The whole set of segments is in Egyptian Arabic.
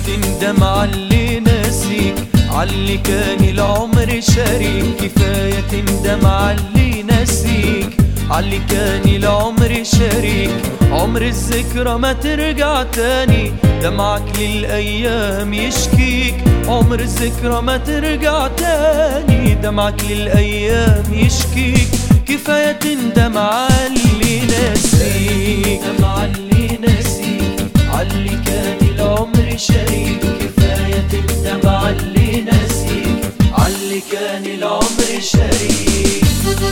تندم عاللي ناسيك عاللي كان العمر شريك كفاية تندم عاللي ناسيك عاللي كان العمر شريك عمر الذكرى ما ترجع تاني دمعك للأيام يشكيك عمر الذكرى ما ترجع تاني دمعك للأيام يشكيك كفاية تندم عاللي ناسيك تندم عاللي ناسيك عاللي كان العمر شريك كفاية تندم عاللي ناسيك عاللي كان العمر شريك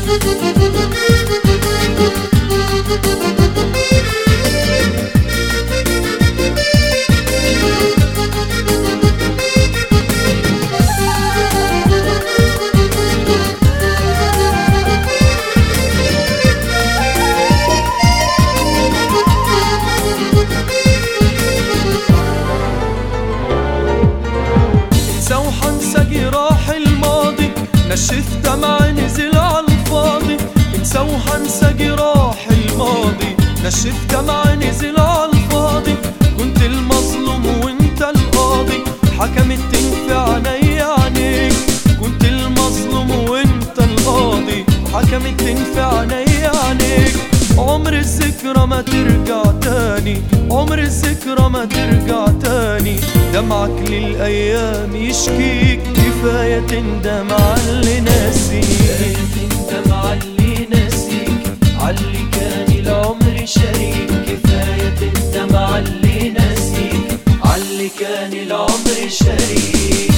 انسى وحنسى جراح الماضي نشف دمع نزل عالفاضي انسى وحنسى جراح الماضي نشف دمع نزل عالفاضي كنت المظلوم وانت القاضي حكمت تنفع عيني عينيك كنت المظلوم وانت القاضي حكمت تنفع عيني عينيك عمر الذكرى ما ترجع تاني عمر الذكرى ما ترجع تاني دمعك للأيام يشكيك كفاية تندم عاللي ناسيك تندم عاللي ناسيك عاللي كان العمر شريك كفاية تندم عاللي ناسيك عاللي كان العمر شريك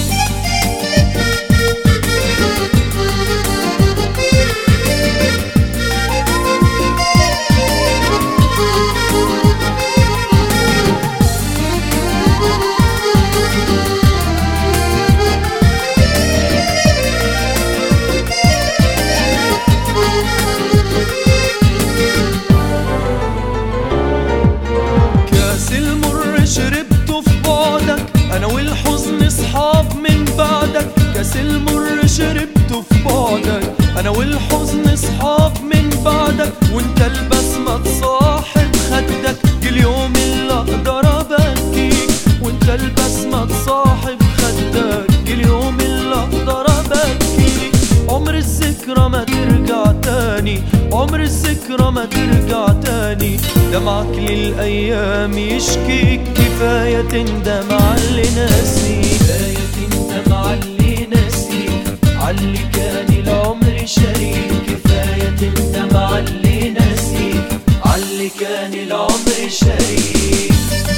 كاس المر شربته في بعدك انا والحزن اصحاب من بعدك كاس المر شربته في بعدك انا والحزن اصحاب من بعدك وانت البسمة تصاحب خدك جه اليوم اللي اقدر ابكيك وانت البسمة تصاحب خدك جه اليوم اللي اقدر ابكيك عمر الذكرى ما ترجع تاني عمر الذكرى ما ترجع تاني دمعك للأيام يشكيك كفاية تندم عاللي ناسيك كفاية تندم عاللي ناسيك عاللي كان العمر شريك كفاية تندم عاللي ناسيك عاللي كان العمر شريك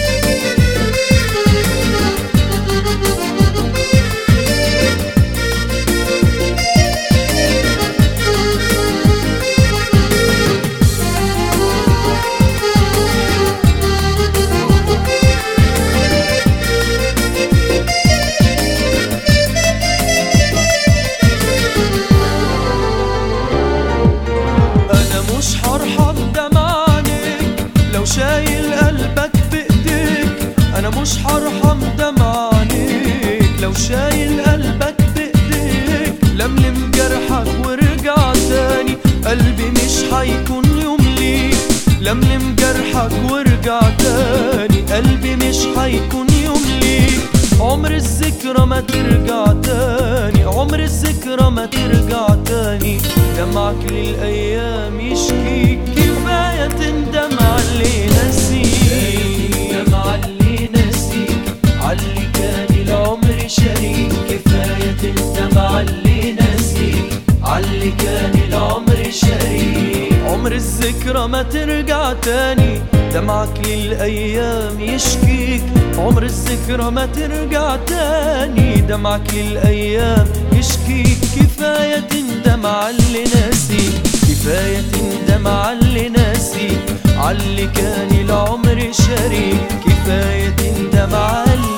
أنا مش هرحم دمع عينيك لو شايل قلبك بإيديك أنا مش هرحم دمع عينيك لو شايل قلبك بإيديك لملم جرحك وارجع تاني قلبي مش هيكون يوم ليك لملم جرحك وارجع تاني قلبي مش هيكون يوم ليك عمر الذكرى ما ترجع تاني عمر الذكرى ما ترجع تاني دمعك للأيام يشكيك كفاية تندم عاللي نسيك تندم عاللي ناسيك عاللي كان العمر شريك كفاية تندم عاللي ناسيك عاللي كان العمر شريك عمر الذكرى ما ترجع تاني دمعك للأيام يشكيك عمر الذكرى ما ترجع تاني دمعك للأيام يشكيك كفاية تندم عاللي ناسيك كفاية تندم عاللي ناسيك عاللي كان العمر شريك كفاية تندم عاللي